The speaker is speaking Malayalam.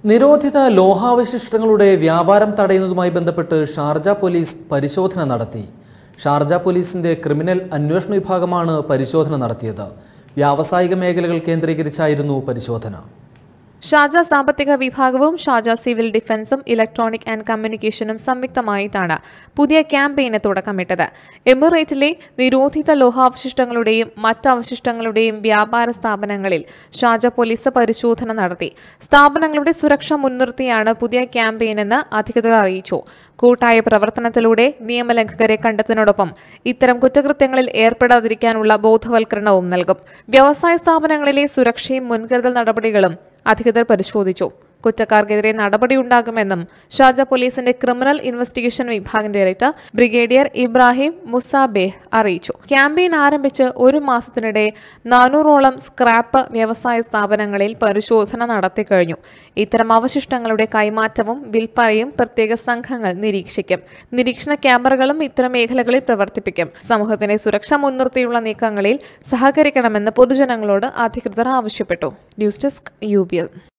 നിരോധിത ലോഹാവശിഷ്ടങ്ങളുടെ വ്യാപാരം തടയുന്നതുമായി ബന്ധപ്പെട്ട് ഷാർജ പോലീസ് പരിശോധന നടത്തി ഷാർജ പോലീസിന്റെ ക്രിമിനൽ അന്വേഷണ വിഭാഗമാണ് പരിശോധന നടത്തിയത് വ്യാവസായിക മേഖലകൾ കേന്ദ്രീകരിച്ചായിരുന്നു പരിശോധന ഷാജ സാമ്പത്തിക വിഭാഗവും ഷാജ സിവിൽ ഡിഫൻസും ഇലക്ട്രോണിക് ആൻഡ് കമ്മ്യൂണിക്കേഷനും സംയുക്തമായിട്ടാണ് പുതിയ ക്യാമ്പയിന് തുടക്കമിട്ടത് എമിറേറ്റിലെ നിരോധിത ലോഹാവശിഷ്ടങ്ങളുടെയും മറ്റ് അവശിഷ്ടങ്ങളുടെയും വ്യാപാര സ്ഥാപനങ്ങളിൽ ഷാജ പോലീസ് പരിശോധന നടത്തി സ്ഥാപനങ്ങളുടെ സുരക്ഷ മുൻനിർത്തിയാണ് പുതിയ ക്യാമ്പയിനെന്ന് അധികൃതർ അറിയിച്ചു കൂട്ടായ പ്രവർത്തനത്തിലൂടെ നിയമലംഘകരെ കണ്ടെത്തുന്നതോടൊപ്പം ഇത്തരം കുറ്റകൃത്യങ്ങളിൽ ഏർപ്പെടാതിരിക്കാനുള്ള ബോധവൽക്കരണവും നൽകും വ്യവസായ സ്ഥാപനങ്ങളിലെ സുരക്ഷയും മുൻകരുതൽ നടപടികളും അധികൃതർ പരിശോധിച്ചു കുറ്റക്കാർക്കെതിരെ നടപടിയുണ്ടാകുമെന്നും ഷാർജ പോലീസിന്റെ ക്രിമിനൽ ഇൻവെസ്റ്റിഗേഷൻ വിഭാഗം ഡയറക്ടർ ബ്രിഗേഡിയർ ഇബ്രാഹിം മുസാബേഹ് അറിയിച്ചു ക്യാമ്പയിൻ ആരംഭിച്ച് ഒരു മാസത്തിനിടെ നാനൂറോളം സ്ക്രാപ്പ് വ്യവസായ സ്ഥാപനങ്ങളിൽ പരിശോധന നടത്തിക്കഴിഞ്ഞു ഇത്തരം അവശിഷ്ടങ്ങളുടെ കൈമാറ്റവും വിൽപ്പനയും പ്രത്യേക സംഘങ്ങൾ നിരീക്ഷിക്കും നിരീക്ഷണ ക്യാമറകളും ഇത്തരം മേഖലകളിൽ പ്രവർത്തിപ്പിക്കും സമൂഹത്തിന്റെ സുരക്ഷ മുൻനിർത്തിയുള്ള നീക്കങ്ങളിൽ സഹകരിക്കണമെന്ന് പൊതുജനങ്ങളോട് അധികൃതർ ആവശ്യപ്പെട്ടു ന്യൂസ് ഡെസ്ക് യു